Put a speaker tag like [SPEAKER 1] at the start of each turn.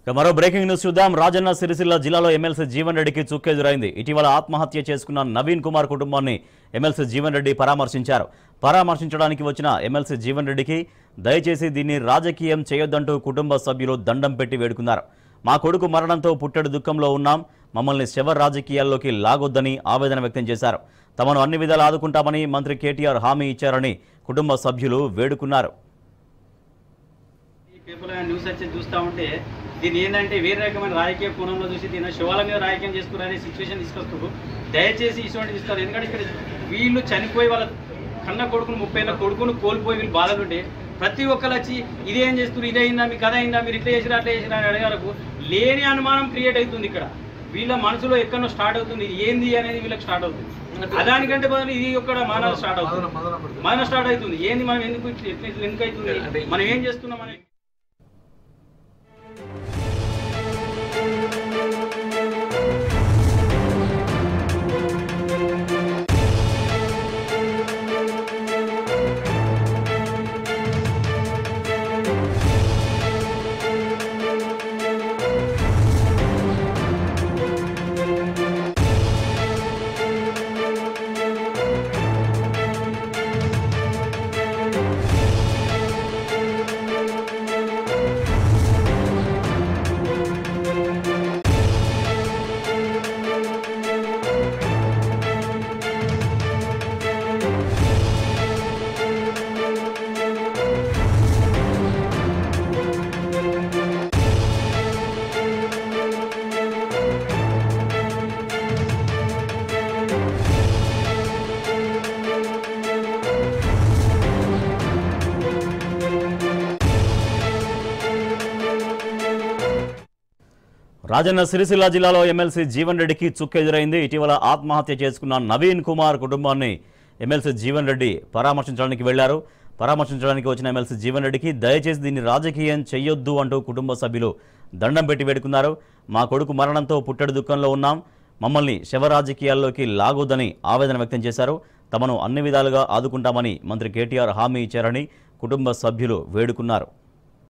[SPEAKER 1] ఇక మరో breaking news చూద్దాం రాజన్న సిరిసిల్ల జిల్లాలో ఎమ్మెల్సీ జీవన్ రెడ్డికి చుక్కెదురైంది ఇటీవల ఆత్మహత్య చేసుకున్న నవీన్ కుమార్ కుటుంబాన్ని ఎమ్మెల్సీ జీవన్ రెడ్డి పరామర్శించారు పరామర్శించడానికి వచ్చిన ఎమ్మెల్సీ జీవన్ రెడ్డికి దయచేసి దీన్ని రాజకీయం చేయొద్దంటూ కుటుంబ సభ్యులు దండం పెట్టి వేడుకున్నారు మా కొడుకు మరణంతో పుట్టెడు దుఃఖంలో ఉన్నాం మమ్మల్ని శవ రాజకీయాల్లోకి లాగొద్దని ఆవేదన వ్యక్తం చేశారు తమను అన్ని విధాలు ఆదుకుంటామని మంత్రి కేటీఆర్ హామీ ఇచ్చారని కుటుంబ సభ్యులు వేడుకున్నారు
[SPEAKER 2] ఈ పేపర్లో న్యూస్ వచ్చి చూస్తూ ఉంటే దీన్ని ఏంటంటే వేరే రకమైన రాజకీయ కోణంలో చూసి దీని శివాల మీద రాజకీయం చేసుకునే సిచ్యువేషన్ తీసుకొస్తారు దయచేసి ఇటువంటి ఇస్తారు ఎందుకంటే ఇక్కడ వీళ్ళు చనిపోయి వాళ్ళ కన్న కొడుకును ముప్పై ఏళ్ళ కొడుకును కోల్పోయి వీళ్ళు బాధలుంటే ప్రతి ఒక్కరు వచ్చి ఇదేం చేస్తున్నారు ఇదే అయిందా మీకు కథ అయిందా మీరు ఇట్లా చేసినా అట్లా చేసినా అని అడిగారకు లేని అనుమానం క్రియేట్ అవుతుంది ఇక్కడ వీళ్ళ మనసులో ఎక్కడో స్టార్ట్ అవుతుంది ఇది ఏంది అనేది వీళ్ళకి స్టార్ట్ అవుతుంది దానికంటే బదులు ఇది ఒక్కడ మానవ స్టార్ట్ అవుతుంది మన స్టార్ట్ అవుతుంది ఏంది మనం ఎందుకు ఇట్లా- ఎట్లా ఇట్లా ఎందుకు అవుతుంది మనం ఏం చేస్తున్నాం అనేది
[SPEAKER 1] రాజన్న సిరిసిల్ల జిల్లాలో ఎమ్మెల్సీ జీవన్ రెడ్డికి చుక్కెదురైంది ఇటీవల ఆత్మహత్య చేసుకున్న నవీన్ కుమార్ కుటుంబాన్ని ఎమ్మెల్సీ జీవన్ రెడ్డి పరామర్శించడానికి వెళ్లారు పరామర్శించడానికి వచ్చిన ఎమ్మెల్సీ జీవన్ రెడ్డికి దయచేసి దీన్ని రాజకీయం చెయ్యొద్దు అంటూ కుటుంబ సభ్యులు దండం పెట్టి వేడుకున్నారు మా కొడుకు మరణంతో పుట్టడి దుఃఖంలో ఉన్నాం మమ్మల్ని శవ రాజకీయాల్లోకి లాగొద్దని ఆవేదన వ్యక్తం చేశారు తమను అన్ని విధాలుగా ఆదుకుంటామని మంత్రి కేటీఆర్ హామీ ఇచ్చారని కుటుంబ సభ్యులు వేడుకున్నారు